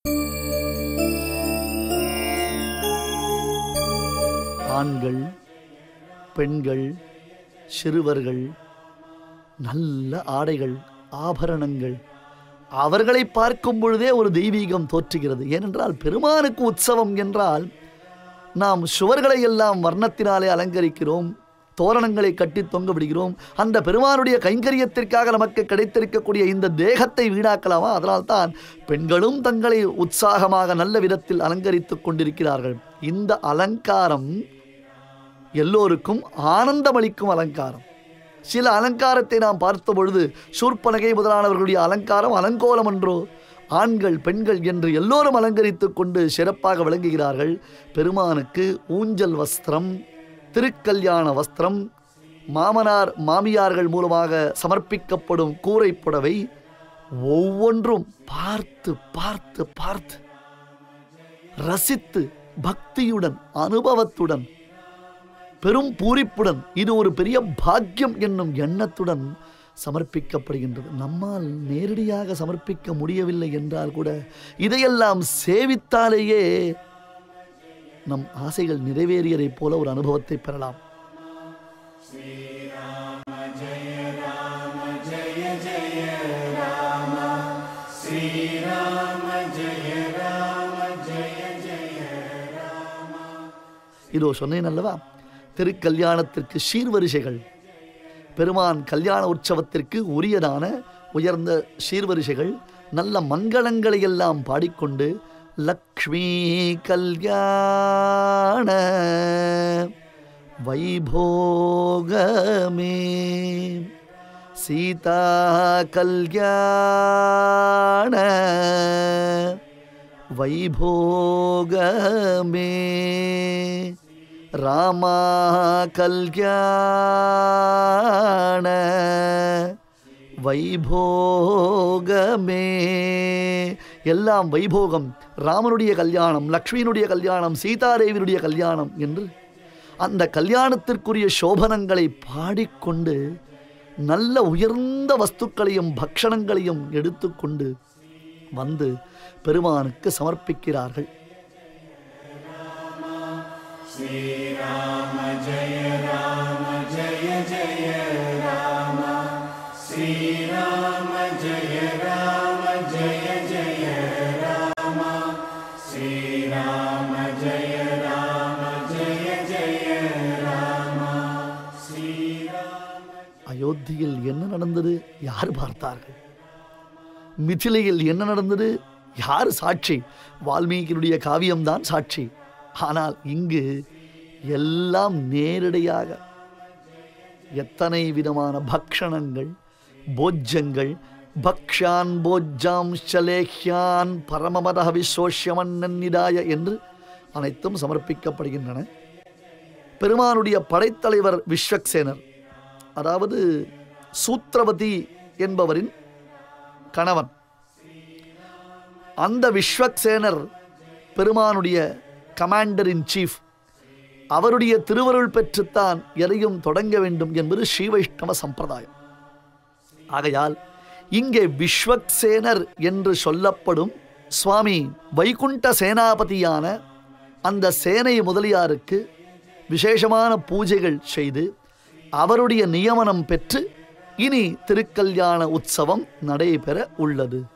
ஆண்கள் பெண்கள் சிறுவர்கள் நல்ல ஆடைகள் ஆபரணங்கள் அவர்களை பார்க்கும் பொழுதே ஒரு தெய்வீகம் தோற்றுகிறது ஏனென்றால் பெருமானுக்கு உற்சவம் என்றால் நாம் சுவர்களை எல்லாம் வர்ணத்தினாலே அலங்கரிக்கிறோம் தோரணங்களை கட்டி தொங்க விடுகிறோம் அந்த பெருமானுடைய கைங்கரியத்திற்காக நமக்கு கிடைத்திருக்கக்கூடிய இந்த தேகத்தை வீணாக்கலாமா அதனால்தான் பெண்களும் தங்களை உற்சாகமாக நல்ல விதத்தில் அலங்கரித்துக் கொண்டிருக்கிறார்கள் இந்த அலங்காரம் எல்லோருக்கும் ஆனந்தமளிக்கும் அலங்காரம் சில அலங்காரத்தை நாம் பார்த்த பொழுது சூர்பனகை முதலானவர்களுடைய அலங்காரம் அலங்கோலம் என்றோ ஆண்கள் பெண்கள் என்று எல்லோரும் அலங்கரித்துக் கொண்டு சிறப்பாக விளங்குகிறார்கள் பெருமானுக்கு ஊஞ்சல் வஸ்திரம் திருக்கல்யாண வஸ்திரம் மாமனார் மாமியார்கள் மூலமாக சமர்ப்பிக்கப்படும் கூரை புடவை ஒவ்வொன்றும் பார்த்து பார்த்து பார்த்து ரசித்து பக்தியுடன் அனுபவத்துடன் பெரும் பூரிப்புடன் இது ஒரு பெரிய பாக்கியம் என்னும் எண்ணத்துடன் சமர்ப்பிக்கப்படுகின்றது நம்மால் நேரடியாக சமர்ப்பிக்க முடியவில்லை என்றால் கூட இதையெல்லாம் சேவித்தாலேயே நம் ஆசைகள் நிறைவேறியதைப் போல ஒரு அனுபவத்தை பெறலாம் இதோ சொன்னேன் அல்லவா திருக்கல்யாணத்திற்கு சீர்வரிசைகள் பெருமான் கல்யாண உற்சவத்திற்கு உரியதான உயர்ந்த சீர்வரிசைகள் நல்ல மங்களங்களை எல்லாம் பாடிக்கொண்டு லக்ஷ்மி கல்யாண வைபோகமே சீதா கல்யாண வைபோகமே ராமா கல்யாண வைபோகமே எல்லாம் வைபோகம் ராமனுடைய கல்யாணம் லக்ஷ்மியினுடைய கல்யாணம் சீதாதேவியினுடைய கல்யாணம் என்று அந்த கல்யாணத்திற்குரிய சோபனங்களை பாடிக்கொண்டு நல்ல உயர்ந்த வஸ்துக்களையும் பக்ஷணங்களையும் எடுத்துக்கொண்டு வந்து பெருமானுக்கு சமர்ப்பிக்கிறார்கள் அயோத்தியில் என்ன நடந்தது யார் பார்த்தார்கள் மிथिலையில் என்ன நடந்தது யார் சாட்சி வால்மீகியினுடைய காவியம்தான் சாட்சி ஆனால் இங்கு எல்லாம் நேரடியாக எத்தனை விதமான பக்ஷணங்கள் போஜ்யங்கள் பக்ஷான் போஜ்ஜாம் ஷலேஹ்யான் பரமமத விசோஷ்யமன்னிதாய என்று அனைத்தும் சமர்ப்பிக்கப்படுகின்றன பெருமானுடைய படைத்தலைவர் விஸ்வக்சேனர் அதாவது சூத்ரவதி என்பவரின் கணவன் அந்த விஸ்வக்சேனர் பெருமானுடைய கமாண்டர் இன் சீஃப் அவருடைய திருவருள் பெற்றுத்தான் எதையும் தொடங்க வேண்டும் என்பது ஸ்ரீ வைஷ்ணவ சம்பிரதாயம் ஆகையால் இங்கே விஸ்வக்சேனர் என்று சொல்லப்படும் சுவாமி வைகுண்ட சேனாபதியான அந்த சேனை முதலியாருக்கு விசேஷமான பூஜைகள் செய்து அவருடைய நியமனம் பெற்று இனி திருக்கல்யாண உற்சவம் நடைபெற உள்ளது